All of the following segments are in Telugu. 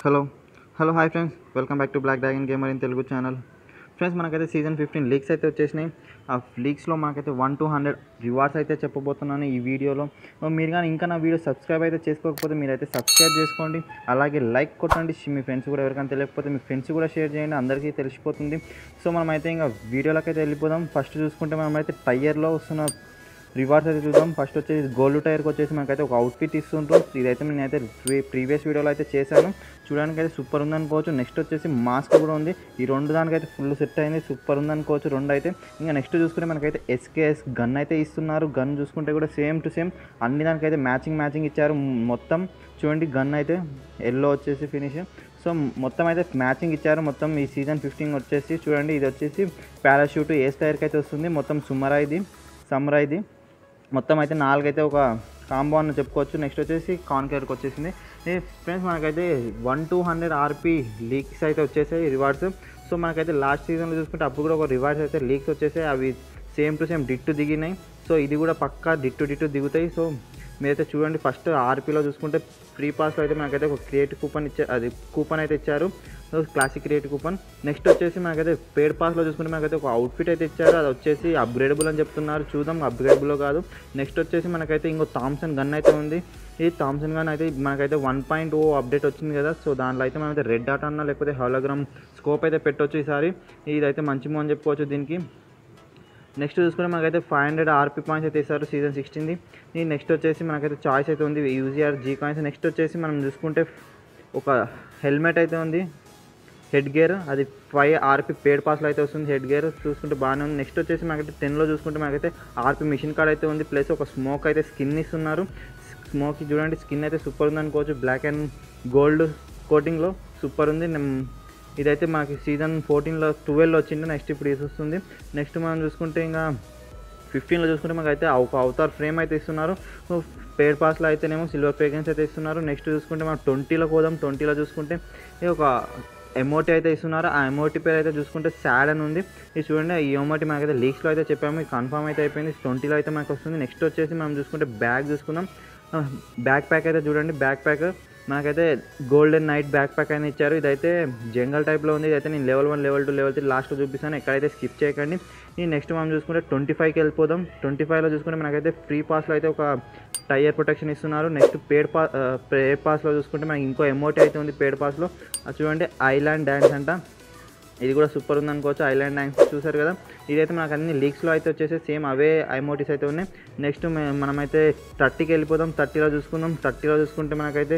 hello hello hi friends welcome back to black dragon gamer in Telugu channel friends మనకైతే సీజన్ ఫిఫ్టీన్ లీక్స్ అయితే వచ్చేసినాయి ఆ లీక్స్లో మనకైతే వన్ టు హండ్రెడ్ రివార్డ్స్ అయితే చెప్పబోతున్నాను ఈ వీడియోలో మీరు కానీ ఇంకా నా వీడియో సబ్స్క్రైబ్ అయితే చేసుకోకపోతే మీరైతే సబ్స్క్రైబ్ చేసుకోండి అలాగే లైక్ కొట్టండి మీ ఫ్రెండ్స్ కూడా ఎవరికైనా తెలియకపోతే మీ ఫ్రెండ్స్ కూడా షేర్ చేయండి అందరికీ తెలిసిపోతుంది సో మనమైతే ఇంకా వీడియోలోకి అయితే వెళ్ళిపోదాం ఫస్ట్ చూసుకుంటే మనమైతే టైర్లో వస్తున్న రివార్డ్స్ అయితే చూద్దాం ఫస్ట్ వచ్చేసి గోల్డ్ టైర్కి వచ్చేసి మనకైతే ఒక అవుట్ఫిట్ ఇస్తుంటాం ఇదైతే నేనైతే ప్రీవియస్ వీడియోలో అయితే చేశాను చూడడానికి అయితే సూపర్ ఉందనుకోవచ్చు నెక్స్ట్ వచ్చేసి మాస్క్ కూడా ఉంది ఈ రెండు దానికైతే ఫుల్ సెట్ అయింది సూపర్ ఉందనుకోవచ్చు రెండు అయితే ఇంకా నెక్స్ట్ చూసుకుంటే మనకైతే ఎస్కేఎస్ గన్ అయితే ఇస్తున్నారు గన్ చూసుకుంటే కూడా సేమ్ టు సేమ్ అన్ని దానికైతే మ్యాచింగ్ మ్యాచింగ్ ఇచ్చారు మొత్తం చూడండి గన్ అయితే ఎల్లో వచ్చేసి ఫినిష్ సో మొత్తం అయితే మ్యాచింగ్ ఇచ్చారు మొత్తం ఈ సీజన్ ఫిఫ్టీన్ వచ్చేసి చూడండి ఇది వచ్చేసి పారాషూట్ ఏ టైర్కి అయితే వస్తుంది మొత్తం సుమరా ఇది సమ్రా ఇది మొత్తం అయితే నాలుగు అయితే ఒక కాంబో అని చెప్పుకోవచ్చు నెక్స్ట్ వచ్చేసి కాన్కేర్కి వచ్చేసింది ఫ్రెండ్స్ మనకైతే one two hundred RP leaks అయితే వచ్చేసాయి రివార్డ్స్ సో మనకైతే లాస్ట్ సీజన్లో చూసుకుంటే అప్పుడు కూడా ఒక రివార్డ్స్ అయితే లీక్స్ వచ్చేసాయి అవి సేమ్ టు సేమ్ డిట్టు దిగినాయి సో ఇది కూడా పక్కా డిట్టు డిట్టు దిగుతాయి సో మీరైతే చూడండి ఫస్ట్ ఆర్పీలో చూసుకుంటే ఫ్రీ పాస్లో అయితే మనకైతే ఒక క్రియేట్ కూపన్ ఇచ్చారు అది కూపన్ అయితే ఇచ్చారు so classic create coupon next వచ్చేసి మనకైతే పేడ్ పాస్లో చూసుకుంటే మనకైతే ఒక అవుట్ఫిట్ అయితే ఇచ్చారు అది వచ్చేసి అప్గ్రేడబుల్ అని చెప్తున్నారు చూద్దాం అప్గ్రేడబుల్ కాదు నెక్స్ట్ వచ్చేసి మనకైతే ఇంకో థామ్సన్ గన్ అయితే ఉంది ఈ థామ్సన్ గన్ అయితే మనకైతే వన్ పాయింట్ ఓ అప్డేట్ వచ్చింది కదా సో దాంట్లో అయితే మనమైతే రెడ్ డాట్ అన్న లేకపోతే హోలోగ్రామ్ స్కోప్ అయితే పెట్టవచ్చు ఈసారి ఇదైతే మంచి మో అని చెప్పుకోవచ్చు దీనికి నెక్స్ట్ చూసుకుంటే మనకైతే ఫైవ్ హండ్రెడ్ ఆర్పీ పాయింట్స్ అయితే ఇస్తారు సీజన్ సిక్స్టీన్ది ఈ నెక్స్ట్ వచ్చేసి మనకైతే చాయిస్ అయితే ఉంది యూజీఆర్ జీ కాయిన్స్ నెక్స్ట్ వచ్చేసి మనం చూసుకుంటే ఒక హెల్మెట్ అయితే ఉంది హెడ్ గేర్ అది ఫైవ్ ఆర్పీ పేడ్ పాస్లో అయితే వస్తుంది హెడ్ గేర్ చూసుకుంటే బాగానే ఉంది నెక్స్ట్ వచ్చేసి మనకైతే టెన్లో చూసుకుంటే మనకైతే ఆర్పీ మిషన్ కార్డ్ అయితే ఉంది ప్లస్ ఒక స్మోక్ అయితే స్కిన్ ఇస్తున్నారు స్మోక్ చూడండి స్కిన్ అయితే సూపర్ ఉంది అనుకోవచ్చు బ్లాక్ అండ్ గోల్డ్ కోటింగ్లో సూపర్ ఉంది ఇదైతే మనకి సీజన్ ఫోర్టీన్లో ట్వెల్వ్లో వచ్చింది నెక్స్ట్ ఇప్పుడు ఇది వస్తుంది నెక్స్ట్ మనం చూసుకుంటే ఇంకా ఫిఫ్టీన్లో చూసుకుంటే మనకు అయితే ఒక అవతార్ ఫ్రేమ్ అయితే ఇస్తున్నారు పేడ్ పాస్లో అయితేనేమో సిల్వర్ పేగన్స్ అయితే ఇస్తున్నారు నెక్స్ట్ చూసుకుంటే మనం ట్వంటీలో పోదాం ట్వంటీలో చూసుకుంటే ఇది ఒక ఎమోటి అయితే ఇస్తున్నారు ఆ ఎమోటి పేరు అయితే చూసుకుంటే సాడ్ అని ఉంది ఇది చూడండి ఈ ఎమోటి మనకైతే లీక్స్లో అయితే చెప్పాము ఇది కన్ఫర్మ్ అయితే అయిపోయింది ట్వంటీలో అయితే మనకు వస్తుంది నెక్స్ట్ వచ్చేసి మనం చూసుకుంటే బ్యాగ్ చూసుకుందాం బ్యాక్ ప్యాక్ అయితే చూడండి బ్యాక్ ప్యాక్ మనకైతే గోల్డెన్ నైట్ బ్యాక్ ప్యాక్ అని ఇచ్చారు ఇదైతే జంగల్ టైప్లో ఉంది ఇదైతే నేను level one level two level three లాస్ట్లో చూపిస్తాను ఎక్కడైతే స్కిప్ చేయకండి ఈ నెక్స్ట్ మనం చూసుకుంటే ట్వంటీ ఫైవ్కి వెళ్ళిపోదాం ట్వంటీ ఫైవ్లో చూసుకుంటే మనకైతే ఫ్రీ పాస్లో అయితే ఒక టైర్ ప్రొటెక్షన్ ఇస్తున్నారు నెక్స్ట్ పేడ్ పా పేడ్ పాస్లో చూసుకుంటే మనకి ఇంకో ఎమోటి అయితే ఉంది పేడ్ పాస్లో అది చూడండి ఐలాండ్ డ్యాన్స్ అంట ఇది కూడా సూపర్ ఉంది అనుకోవచ్చు ఐలాండ్ డ్యాన్స్ చూసారు కదా ఇదైతే మనకు అన్ని లీక్స్లో అయితే వచ్చేసి సేమ్ అవే ఐమోటీస్ అయితే ఉన్నాయి నెక్స్ట్ మనమైతే థర్టీకి వెళ్ళిపోదాం థర్టీలో చూసుకుందాం థర్టీలో చూసుకుంటే మనకైతే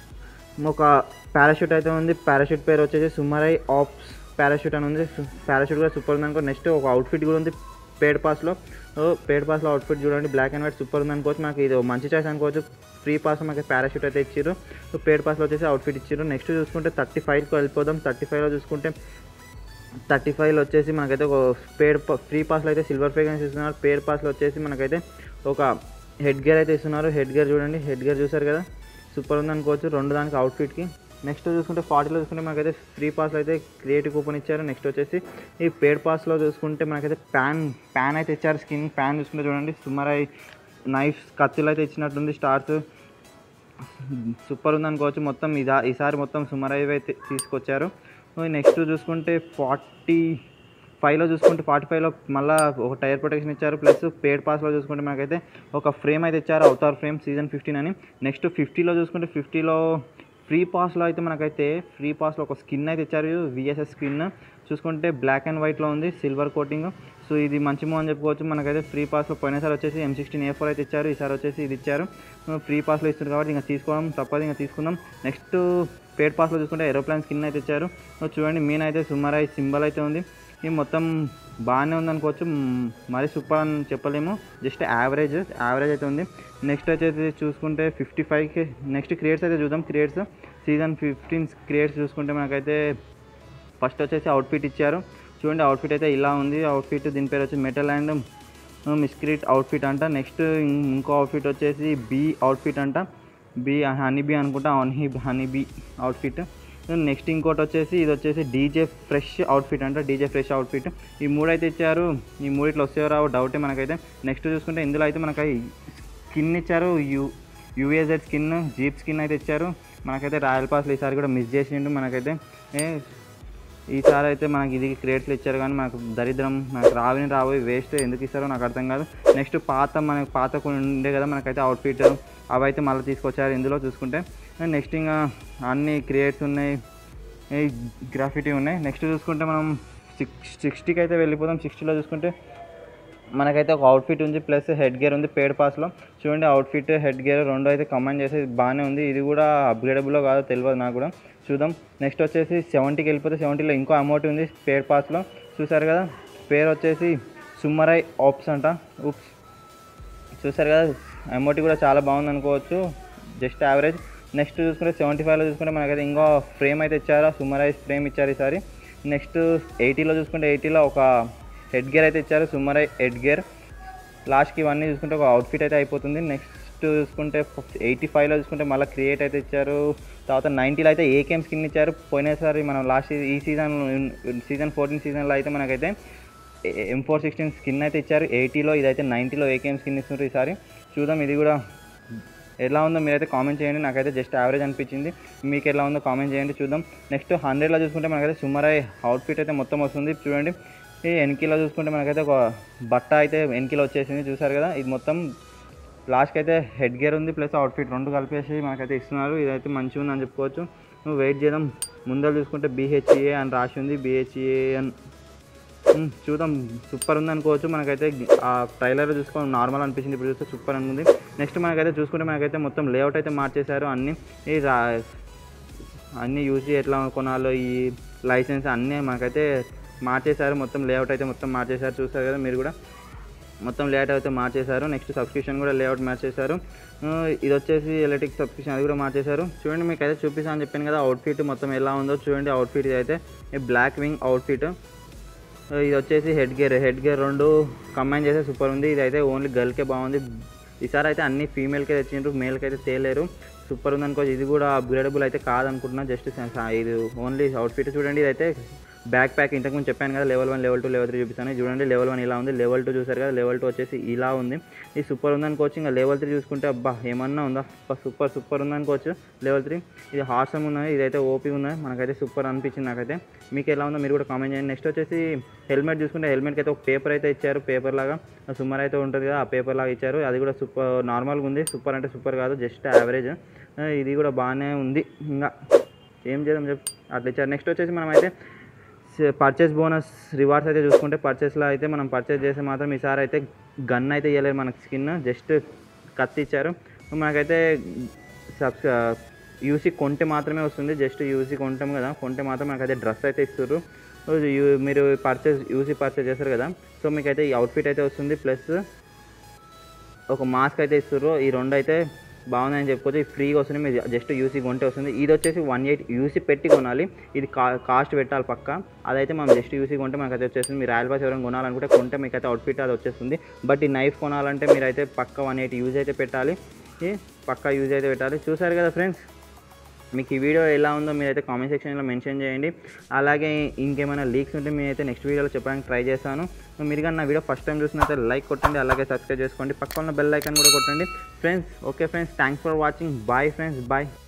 ఒక పారాషూట్ అయితే ఉంది పారాషూట్ పేరు వచ్చేసి సుమరై ఆప్స్ పారాషూట్ అని ఉంది పారాషూట్ కూడా సూపర్ ఉంది అనుకో నెక్స్ట్ ఒక అవుట్ఫిట్ కూడా ఉంది పేడ్ పాస్లో పేడ్ పాస్లో అవుట్ఫిట్ చూడండి బ్లాక్ అండ్ వైట్ సూపర్ ఉంది అనుకోవచ్చు మనకి ఇది మంచి చాయిస్ అనుకోవచ్చు ఫ్రీ పాస్ మనకి పారాషూట్ అయితే ఇచ్చారు సో పేడ్ పాస్లో వచ్చేసి అవుట్ఫిట్ ఇచ్చారు నెక్స్ట్ చూసుకుంటే థర్టీ ఫైవ్కి వెళ్ళిపోదాం థర్టీ ఫైవ్లో చూసుకుంటే థర్టీ ఫైవ్లో వచ్చేసి మనకైతే ఒక పేడ్ ఫ్రీ పాస్లో అయితే సిల్వర్ ఫ్రేగన్స్ ఇస్తున్నారు పేడ్ పాస్లో వచ్చేసి మనకైతే ఒక హెడ్ గేర్ అయితే ఇస్తున్నారు హెడ్ గేర్ చూడండి హెడ్ గేర్ చూసారు కదా సూపర్ ఉంది అనుకోవచ్చు రెండు దానికి అవుట్ఫిట్కి నెక్స్ట్ చూసుకుంటే ఫార్టీలో చూసుకుంటే మనకైతే ఫ్రీ పాస్లో అయితే క్రియేటివ్ కూపన్ ఇచ్చారు నెక్స్ట్ వచ్చేసి ఈ పేడ్ పాస్లో చూసుకుంటే మనకైతే ప్యాన్ ప్యాన్ అయితే ఇచ్చారు స్కిన్ ప్యాన్ చూసుకుంటే చూడండి సుమారై నైఫ్స్ కత్తిలు అయితే ఇచ్చినట్టుంది స్టార్స్ సూపర్ ఉంది అనుకోవచ్చు మొత్తం ఇదా ఈసారి మొత్తం సుమారై అయితే తీసుకొచ్చారు నెక్స్ట్ చూసుకుంటే ఫార్టీ ఫైవ్లో చూసుకుంటే ఫార్టీ ఫైవ్లో మళ్ళీ ఒక టైర్ ప్రొటెక్షన్ ఇచ్చారు ప్లస్ పేడ్ పాస్లో చూసుకుంటే మనకైతే ఒక ఫ్రేమ్ అయితే ఇచ్చారు అవతార్ ఫ్రేమ్ సీజన్ ఫిఫ్టీన్ అని నెక్స్ట్ ఫిఫ్టీలో చూసుకుంటే ఫిఫ్టీలో ఫ్రీ పాస్లో అయితే మనకైతే ఫ్రీ పాస్లో ఒక స్కిన్ అయితే ఇచ్చారు విఎస్ఎస్ స్కిన్ చూసుకుంటే బ్లాక్ అండ్ వైట్లో ఉంది సిల్వర్ కోటింగ్ సో ఇది మంచి మో అని చెప్పుకోవచ్చు మనకైతే ఫ్రీ పాస్లో పోయినసారి వచ్చేసి ఎం సిక్స్టీన్ ఏ ఫోర్ అయితే ఇచ్చారు ఈసారి వచ్చేసి ఇది ఇచ్చారు ఫ్రీ పాస్లో ఇస్తారు కాబట్టి ఇంకా తీసుకోవడం తప్పదు ఇంకా తీసుకుందాం నెక్స్ట్ పేడ్ పాస్లో చూసుకుంటే ఏరోప్లేన్ స్కిన్ అయితే ఇచ్చారు చూడండి మీన్ అయితే సుమారై సింబల్ అయితే ఉంది ఇది మొత్తం బాగానే ఉందనుకోవచ్చు మరీ సూపర్ అని చెప్పలేము జస్ట్ యావరేజ్ యావరేజ్ అయితే ఉంది నెక్స్ట్ వచ్చేసి చూసుకుంటే ఫిఫ్టీ ఫైవ్కి నెక్స్ట్ క్రియేట్స్ అయితే చూద్దాం క్రియేట్స్ సీజన్ ఫిఫ్టీన్ క్రియేట్స్ చూసుకుంటే మనకైతే ఫస్ట్ వచ్చేసి అవుట్ఫిట్ ఇచ్చారు చూడండి అవుట్ఫిట్ అయితే ఇలా ఉంది అవుట్ఫిట్ దీని పేరు వచ్చి మెటల్ అండ్ మిస్క్రిట్ అవుట్ఫిట్ అంట నెక్స్ట్ ఇంకో అవుట్ఫిట్ వచ్చేసి బీ అవుట్ఫిట్ అంట బీ హనీ బీ అనుకుంటా honey honey bee outfit next ఇంకోటి వచ్చేసి ఇది వచ్చేసి డీజే ఫ్రెష్ అవుట్ఫిట్ అంట డీజే ఫ్రెష్ అవుట్ఫిట్ ఈ మూడు అయితే ఇచ్చారు ఈ మూడిట్లో వస్తే రావు డౌటే మనకైతే నెక్స్ట్ చూసుకుంటే ఇందులో అయితే మనకి స్కిన్ ఇచ్చారు U UAZ skin jeep skin అయితే ఇచ్చారు మనకైతే రాయల్ పాస్లు ఈసారి కూడా మిస్ చేసిండు మనకైతే ఏ, ఈసారి అయితే మనకి ఇది క్రియేట్స్లు ఇచ్చారు కానీ మనకు దరిద్రం మనకు రావిని రాబోయి వేస్ట్ ఎందుకు ఇస్తారో నాకు అర్థం కాదు నెక్స్ట్ పాత మనకి పాత కొన్ని ఉండే కదా మనకైతే అవుట్ఫిట్ అవి అయితే మళ్ళీ తీసుకొచ్చారు ఇందులో చూసుకుంటే నెక్స్ట్ ఇంకా అన్ని క్రియేట్స్ ఉన్నాయి ఈ గ్రాఫిటీ ఉన్నాయి నెక్స్ట్ చూసుకుంటే మనం సిక్స్ సిక్స్టీకి అయితే వెళ్ళిపోదాం సిక్స్టీలో చూసుకుంటే మనకైతే ఒక అవుట్ఫిట్ ఉంది ప్లస్ హెడ్ గేర్ ఉంది పేడ్ పాస్లో చూడండి అవుట్ఫిట్ హెడ్ గేర్ రెండు అయితే కమెంట్ చేసి బాగానే ఉంది ఇది కూడా అప్గ్రేడబుల్లో కాదో తెలియదు నాకు కూడా చూద్దాం నెక్స్ట్ వచ్చేసి సెవెంటీకి వెళ్ళిపోతే సెవెంటీలో ఇంకో అమౌంట్ ఉంది పేడ్ పాస్లో చూసారు కదా పేరు వచ్చేసి సుమ్మరై ఆప్స్ అంట ఉప్స్ చూసారు కదా అమౌంట్ కూడా చాలా బాగుంది అనుకోవచ్చు జస్ట్ యావరేజ్ నెక్స్ట్ చూసుకుంటే సెవెంటీ ఫైవ్లో చూసుకుంటే మనకైతే ఇంకో ఫ్రేమ్ అయితే ఇచ్చారు సుమరైజ్ ఫ్రేమ్ ఇచ్చారు ఈసారి నెక్స్ట్ ఎయిటీలో చూసుకుంటే ఎయిటీలో ఒక హెడ్ గేర్ అయితే ఇచ్చారు సుమరై హెడ్ గేర్ లాస్ట్కి ఇవన్నీ చూసుకుంటే ఒక అవుట్ఫిట్ అయితే అయిపోతుంది నెక్స్ట్ చూసుకుంటే ఎయిటీ ఫైవ్లో చూసుకుంటే మళ్ళీ క్రియేట్ అయితే ఇచ్చారు తర్వాత నైంటీలో అయితే ఏకేఎం స్కిన్ ఇచ్చారు పోయినసారి మనం లాస్ట్ ఈ సీజన్ సీజన్ ఫోర్టీన్ సీజన్లో అయితే మనకైతే ఎం ఫోర్ సిక్స్టీన్ స్కిన్ అయితే ఇచ్చారు ఎయిటీలో ఇదైతే నైంటీలో ఏకేఎం స్కిన్ ఇస్తున్నారు ఈసారి చూద్దాం ఇది కూడా ఎలా ఉందో మీరైతే కామెంట్ చేయండి నాకైతే జస్ట్ యావరేజ్ అనిపించింది మీకు ఎలా ఉందో కామెంట్ చేయండి చూద్దాం నెక్స్ట్ హండ్రెడ్లో చూసుకుంటే మనకైతే సుమరై అవుట్ఫిట్ అయితే మొత్తం వస్తుంది చూడండి ఈ ఎన్కిలో చూసుకుంటే మనకైతే ఒక బట్ట అయితే ఎన్కిలో వచ్చేసింది చూసారు కదా ఇది మొత్తం లాస్ట్కి అయితే హెడ్ గేర్ ఉంది ప్లస్ అవుట్ఫిట్ రెండు కలిపేసి మనకైతే ఇస్తున్నారు ఇదైతే మంచిగా ఉందని చెప్పుకోవచ్చు నువ్వు వెయిట్ చేద్దాం ముందర చూసుకుంటే బీహెచ్ఏ అని రాసి ఉంది బీహెచ్ఏ అని ఉమ్, చూద్దాం సూపర్ ఉంది అనుకోవచ్చు మనకైతే ఆ ట్రైలర్ చూసుకొని నార్మల్ అనిపించింది ఇప్పుడు చూస్తే సూపర్ అనుకుంది నెక్స్ట్ మనకైతే చూసుకుంటే మనకైతే మొత్తం లేఅవుట్ అయితే మార్చేశారు అన్ని ఈ రా అన్ని యూజ్ ఎట్లా కొనాలో ఈ లైసెన్స్ అన్నీ మనకైతే మార్చేశారు మొత్తం లేఅవుట్ అయితే మొత్తం మార్చేశారు చూస్తారు కదా మీరు కూడా మొత్తం లేఅవుట్ అయితే మార్చేశారు నెక్స్ట్ సబ్స్క్రిప్షన్ కూడా లేఅవుట్ మార్చేశారు ఆ, ఇది వచ్చేసి ఎలక్ట్రిక్ సబ్స్క్రిప్షన్ అది కూడా మార్చేశారు చూడండి మీకు అయితే చూపిస్తాను అని చెప్పాను కదా అవుట్ఫిట్ మొత్తం ఎలా ఉందో చూడండి అవుట్ఫిట్ ఇది అయితే ఈ బ్లాక్ వింగ్ అవుట్ఫిట్ ఇది వచ్చేసి హెడ్ గేర్ హెడ్ గేర్ రెండు కంబైన్ చేస్తే సూపర్ ఉంది ఇది అయితే ఓన్లీ గర్ల్కే బాగుంది ఈసారి అయితే అన్ని ఫీమేల్కే తెచ్చిండ్రు మేల్కి అయితే తేలేరు సూపర్ ఉంది అనుకో ఇది కూడా అప్గ్రేడబుల్ అయితే కాదనుకుంటున్నా జస్ట్ ఇది ఓన్లీ అవుట్ఫిట్ చూడండి ఇది అయితే బ్యాక్ ప్యాక్ ఇంతకుముందు చెప్పాను కదా level one level two level three చూపిస్తాను చూడండి లెవెల్ వన్ ఇలా ఉంది లెవెల్ టూ చూసారు కదా లెవెల్ టూ వచ్చేసి ఇలా ఉంది ఇది సూపర్ ఉంది అనుకోవచ్చు ఇంకా లెవెల్ త్రీ చూసుకుంటే అబ్బా ఏమన్నా ఉందా అబ్బా సూపర్ సూపర్ ఉంది అనుకోవచ్చు లెవెల్ త్రీ ఇది హార్సమ్ ఉన్నది ఇదైతే ఓపీ ఉన్నది మనకైతే సూపర్ అనిపించింది నాకైతే మీకు ఎలా ఉందో మీరు కూడా కామెంట్ చేయండి నెక్స్ట్ వచ్చేసి హెల్మెట్ చూసుకుంటే హెల్మెట్కి అయితే ఒక పేపర్ అయితే ఇచ్చారు పేపర్ లాగా సుమారు అయితే ఉంటుంది కదా ఆ పేపర్ లాగా ఇచ్చారు అది కూడా సూపర్ నార్మల్గా ఉంది సూపర్ అంటే సూపర్ కాదు జస్ట్ యావరేజ్ ఇది కూడా బాగానే ఉంది ఇంకా ఏం చేద్దాం చెప్పు అట్లా ఇచ్చారు నెక్స్ట్ వచ్చేసి మనం అయితే పర్చేస్ బోనస్ రివార్డ్స్ అయితే చూసుకుంటే పర్చేస్లో అయితే మనం పర్చేస్ చేస్తే మాత్రం ఈసారి అయితే గన్ అయితే ఇవ్వలేదు మనకి స్కిన్ జస్ట్ కత్తి ఇచ్చారు మనకైతే సబ్స్ యూసీ కొంటే మాత్రమే వస్తుంది జస్ట్ యూసీ కొంటాం కదా కొంటే మాత్రం మనకైతే డ్రెస్ అయితే ఇస్తారు మీరు పర్చేస్ యూసీ పర్చేస్ చేస్తారు కదా సో మీకైతే ఈ అవుట్ఫిట్ అయితే వస్తుంది ప్లస్ ఒక మాస్క్ అయితే ఇస్తారు ఈ రెండు అయితే బాగుందని చెప్పుకోవచ్చు ఇది ఫ్రీగా వస్తుంది మీరు జస్ట్ యూసీ కొంటే వస్తుంది ఇది వచ్చేసి వన్ ఎయిట్ యూసీ పెట్టి కొనాలి ఇది కా కాస్ట్ పెట్టాలి పక్క అదైతే మనం జస్ట్ యూసీ కొంటే మనకు అయితే వచ్చేస్తుంది మీరు రాయల్ పాస్ ఎవరైనా కొనాలనుకుంటే కొంటే మీకు అయితే అవుట్ఫిట్ అది వచ్చేస్తుంది బట్ ఈ నైఫ్ కొనాలంటే మీరు అయితే పక్క వన్ ఎయిట్ యూజ్ అయితే పెట్టాలి ఈ పక్క యూజ్ అయితే పెట్టాలి చూసారు కదా ఫ్రెండ్స్ మీకు ఈ వీడియో ఎలా ఉందో మీరైతే కామెంట్ సెక్షన్లో మెన్షన్ చేయండి అలాగే ఇంకేమైనా లీక్స్ ఉంటే మీరైతే నెక్స్ట్ వీడియోలో చెప్పడానికి ట్రై చేస్తాను మీరు కానీ నా వీడియో ఫస్ట్ టైం చూసినట్లయితే లైక్ కొట్టండి అలాగే సబ్స్క్రైబ్ చేసుకోండి పక్కన బెల్ ఐకాన్ కూడా కొట్టండి friends okay friends thanks for watching bye friends bye